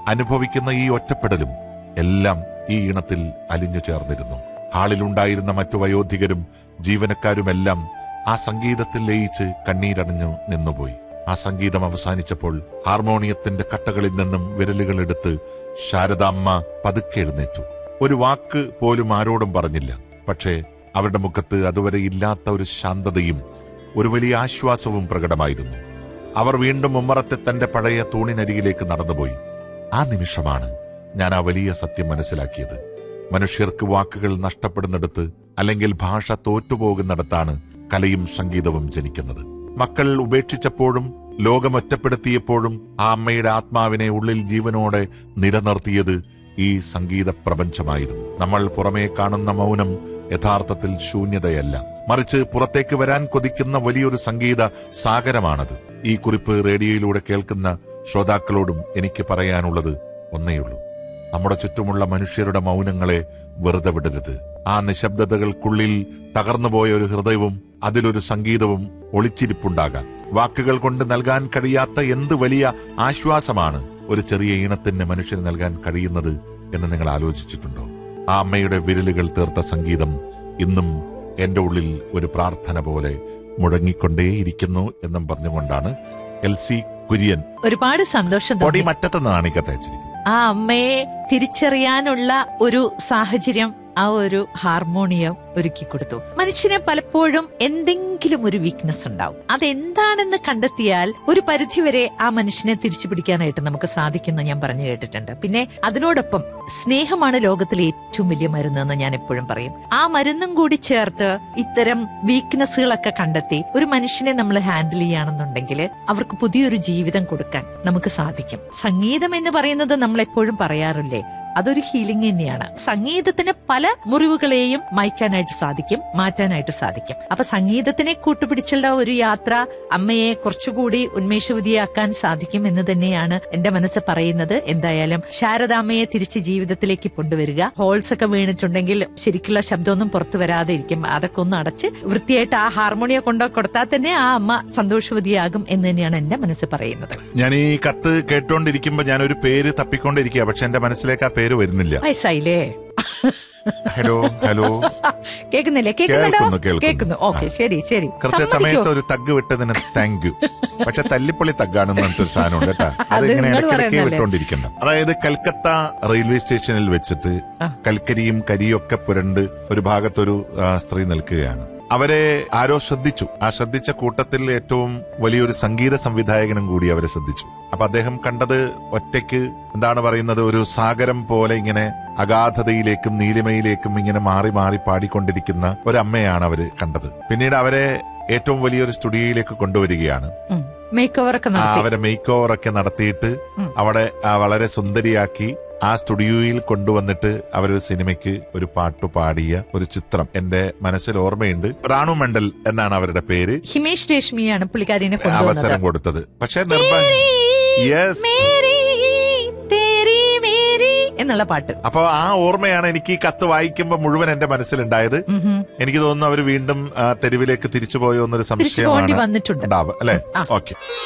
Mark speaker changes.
Speaker 1: അനുഭവിക്കുന്ന ഈ ഒറ്റപ്പെടലും എല്ലാം ഈ ഈണത്തിൽ അലിഞ്ഞു ചേർന്നിരുന്നു ഹാളിലുണ്ടായിരുന്ന മറ്റു വയോധികരും ജീവനക്കാരുമെല്ലാം ആ സംഗീതത്തിൽ ലയിച്ച് കണ്ണീരണിഞ്ഞു നിന്നുപോയി ആ സംഗീതം അവസാനിച്ചപ്പോൾ ഹാർമോണിയത്തിന്റെ കട്ടകളിൽ നിന്നും വിരലുകൾ എടുത്ത് ശാരദാമ്മ പതുക്കെ എഴുന്നേറ്റു ഒരു വാക്ക് പോലും ആരോടും പറഞ്ഞില്ല പക്ഷേ അവരുടെ മുഖത്ത് അതുവരെ ഇല്ലാത്ത ഒരു ശാന്തതയും ഒരു വലിയ ആശ്വാസവും പ്രകടമായിരുന്നു അവർ വീണ്ടും ഉമ്മറത്തെ തന്റെ പഴയ തൂണിനരികിലേക്ക് നടന്നുപോയി ആ നിമിഷമാണ് ഞാൻ ആ വലിയ സത്യം മനസ്സിലാക്കിയത് മനുഷ്യർക്ക് വാക്കുകൾ നഷ്ടപ്പെടുന്നിടത്ത് അല്ലെങ്കിൽ ഭാഷ തോറ്റുപോകുന്നിടത്താണ് കലയും സംഗീതവും ജനിക്കുന്നത് മക്കൾ ഉപേക്ഷിച്ചപ്പോഴും ലോകം ഒറ്റപ്പെടുത്തിയപ്പോഴും ആ അമ്മയുടെ ആത്മാവിനെ ഉള്ളിൽ ജീവനോടെ നിലനിർത്തിയത് ഈ സംഗീത പ്രപഞ്ചമായിരുന്നു നമ്മൾ പുറമേ കാണുന്ന മൗനം യഥാർത്ഥത്തിൽ ശൂന്യതയല്ല മറിച്ച് പുറത്തേക്ക് വരാൻ കൊതിക്കുന്ന വലിയൊരു സംഗീത സാഗരമാണത് ഈ കുറിപ്പ് റേഡിയോയിലൂടെ കേൾക്കുന്ന ശ്രോതാക്കളോടും എനിക്ക് പറയാനുള്ളത് ഒന്നേയുള്ളൂ നമ്മുടെ ചുറ്റുമുള്ള മനുഷ്യരുടെ മൗനങ്ങളെ വെറുതെ വിടരുത് ആ നിശബ്ദതകൾക്കുള്ളിൽ തകർന്നുപോയ ഒരു ഹൃദയവും അതിലൊരു സംഗീതവും ഒളിച്ചിരിപ്പുണ്ടാകാം വാക്കുകൾ കൊണ്ട് നൽകാൻ കഴിയാത്ത എന്ത് വലിയ ആശ്വാസമാണ് ഒരു ചെറിയ ഈണത്തിന് മനുഷ്യന് നൽകാൻ കഴിയുന്നത് എന്ന് നിങ്ങൾ ആലോചിച്ചിട്ടുണ്ടോ ആ അമ്മയുടെ വിരലുകൾ തീർത്ത സംഗീതം ഇന്നും എന്റെ ഉള്ളിൽ ഒരു പ്രാർത്ഥന പോലെ മുഴങ്ങിക്കൊണ്ടേയിരിക്കുന്നു എന്നും പറഞ്ഞുകൊണ്ടാണ് എൽ സി കുര്യൻ
Speaker 2: ഒരുപാട് സന്തോഷം
Speaker 1: പൊടി
Speaker 2: തോന്നി
Speaker 1: മറ്റത്തെന്നാണ് ഈ കത്തയച്ചിരിക്കുന്നത്
Speaker 2: ആ അമ്മയെ തിരിച്ചറിയാനുള്ള ഒരു സാഹചര്യം ആ ഒരു ഹാർമോണിയം ഒരുക്കി കൊടുത്തു മനുഷ്യന് പലപ്പോഴും എന്തെങ്കിലും ഒരു വീക്ക്നെസ് ഉണ്ടാവും അതെന്താണെന്ന് കണ്ടെത്തിയാൽ ഒരു പരിധിവരെ ആ മനുഷ്യനെ തിരിച്ചു പിടിക്കാനായിട്ട് നമുക്ക് സാധിക്കുന്ന ഞാൻ പറഞ്ഞു കേട്ടിട്ടുണ്ട് പിന്നെ അതിനോടൊപ്പം സ്നേഹമാണ് ലോകത്തിലെ ഏറ്റവും വലിയ മരുന്ന് എന്ന് ഞാൻ എപ്പോഴും പറയും ആ മരുന്നും കൂടി ചേർത്ത് ഇത്തരം വീക്ക്നെസ്സുകളൊക്കെ കണ്ടെത്തി ഒരു മനുഷ്യനെ നമ്മൾ ഹാൻഡിൽ ചെയ്യുകയാണെന്നുണ്ടെങ്കിൽ അവർക്ക് പുതിയൊരു ജീവിതം കൊടുക്കാൻ നമുക്ക് സാധിക്കും സംഗീതം എന്ന് പറയുന്നത് നമ്മൾ എപ്പോഴും പറയാറില്ലേ അതൊരു ഹീലിംഗ് തന്നെയാണ് സംഗീതത്തിന് പല മുറിവുകളെയും മായ്ക്കാനായിട്ട് സാധിക്കും മാറ്റാനായിട്ട് സാധിക്കും അപ്പൊ സംഗീതത്തിനെ കൂട്ടുപിടിച്ചുള്ള ഒരു യാത്ര അമ്മയെ കുറച്ചുകൂടി ഉന്മേഷവതിയാക്കാൻ സാധിക്കും എന്ന് തന്നെയാണ് എന്റെ മനസ്സ് പറയുന്നത് എന്തായാലും ശാരദാമ്മയെ തിരിച്ച് ജീവിതത്തിലേക്ക് കൊണ്ടുവരിക ഹോൾസ് ഒക്കെ വീണിട്ടുണ്ടെങ്കിൽ ശരിക്കുള്ള ശബ്ദമൊന്നും പുറത്തു വരാതെ ഇരിക്കും അതൊക്കെ ഒന്ന് അടച്ച് വൃത്തിയായിട്ട് ആ ഹാർമോണിയം കൊണ്ടു കൊടുത്താൽ തന്നെ ആ അമ്മ സന്തോഷവതിയാകും എന്ന് തന്നെയാണ് എന്റെ മനസ്സ് പറയുന്നത്
Speaker 1: ഞാൻ ഈ കത്ത് കേട്ടോണ്ടിരിക്കുമ്പോ ഞാൻ ഒരു പേര് തപ്പിക്കൊണ്ടിരിക്കുക പക്ഷെ എന്റെ മനസ്സിലേക്ക് ആ പേര് വരുന്നില്ല
Speaker 2: വയസ്സായില്ലേ
Speaker 1: ഹലോ ഹലോ
Speaker 2: കേൾക്കുന്നില്ലേ കേൾക്കുന്നുണ്ടോ
Speaker 1: കേൾക്കുന്നു, കേൾക്കുന്നു.
Speaker 2: കേൾക്കുന്നു ഓക്കെ ശരി ശരി
Speaker 1: കൃത്യസമയത്ത്
Speaker 2: സമ്മതിക്കോ
Speaker 1: ഒരു തഗ് വിട്ടതിന് താങ്ക് യു പക്ഷെ തല്ലിപ്പൊളി തഗ്ഗാണെന്ന് പറഞ്ഞിട്ടൊരു സാധനമുണ്ട് കേട്ടാ
Speaker 2: അത്
Speaker 1: അതിങ്ങനെ
Speaker 2: നിങ്ങൾ
Speaker 1: ഇടയ്ക്കിടയ്ക്ക്
Speaker 2: പറയുന്നതല്ലേ?
Speaker 1: വിട്ടോണ്ടിരിക്കണ്ട അതായത് കൽക്കത്ത റെയിൽവേ സ്റ്റേഷനിൽ വെച്ചിട്ട്
Speaker 2: ആ.
Speaker 1: കൽക്കരിയും കരിയും ഒക്കെ പുരണ്ട് ഒരു ഭാഗത്തൊരു ആ, സ്ത്രീ നിൽക്കുകയാണ് അവരെ ആരോ ശ്രദ്ധിച്ചു ആ ശ്രദ്ധിച്ച കൂട്ടത്തിൽ ഏറ്റവും വലിയൊരു സംഗീത സംവിധായകനും കൂടി അവരെ ശ്രദ്ധിച്ചു അപ്പൊ അദ്ദേഹം കണ്ടത് ഒറ്റയ്ക്ക് എന്താണ് പറയുന്നത് ഒരു സാഗരം പോലെ ഇങ്ങനെ അഗാധതയിലേക്കും നീലിമയിലേക്കും ഇങ്ങനെ മാറി മാറി പാടിക്കൊണ്ടിരിക്കുന്ന ഒരമ്മയാണ് അവര് കണ്ടത് പിന്നീട് അവരെ ഏറ്റവും വലിയൊരു സ്റ്റുഡിയോയിലേക്ക് കൊണ്ടുവരികയാണ്
Speaker 2: മേക്ക് ഓവർ ഒക്കെ
Speaker 1: ആ,
Speaker 2: നടത്തി
Speaker 1: അവരെ മേക്ക് ഓവർ ഒക്കെ നടത്തിയിട്ട്
Speaker 2: ഉം.
Speaker 1: അവിടെ ആ, വളരെ സുന്ദരിയാക്കി ആ സ്റ്റുഡിയോയിൽ കൊണ്ടുവന്നിട്ട് അവരൊരു സിനിമയ്ക്ക് ഒരു പാട്ട് പാടിയ ഒരു ചിത്രം എന്റെ മനസ്സിൽ ഓർമ്മയുണ്ട് റാണു മണ്ഡൽ എന്നാണ് അവരുടെ പേര്
Speaker 2: ഹിമേഷ് രേഷ്മിയാണ് പുള്ളിക്കാരിനെ
Speaker 1: അവസരം
Speaker 2: കൊണ്ടുവന്നത്
Speaker 1: കൊടുത്തത് പക്ഷെ നിർഭാഗ്യം യെസ്
Speaker 2: മേരി, തേരി മേരി എന്നുള്ള പാട്ട്
Speaker 1: അപ്പൊ ആ ഓർമ്മയാണ് എനിക്ക് ഈ കത്ത് വായിക്കുമ്പോൾ മുഴുവൻ എന്റെ മനസ്സിലുണ്ടായത്
Speaker 2: ഉം ഹും.
Speaker 1: എനിക്ക് തോന്നുന്നു അവർ വീണ്ടും ആ, തെരുവിലേക്ക് തിരിച്ചു പോയോ എന്നൊരു
Speaker 2: തിരിച്ചു പോകേണ്ടി
Speaker 1: സംശയമാണ്
Speaker 2: വന്നിട്ടുണ്ട്
Speaker 1: ഉണ്ടാവുക അല്ലെ
Speaker 2: ആ.
Speaker 1: ഓക്കെ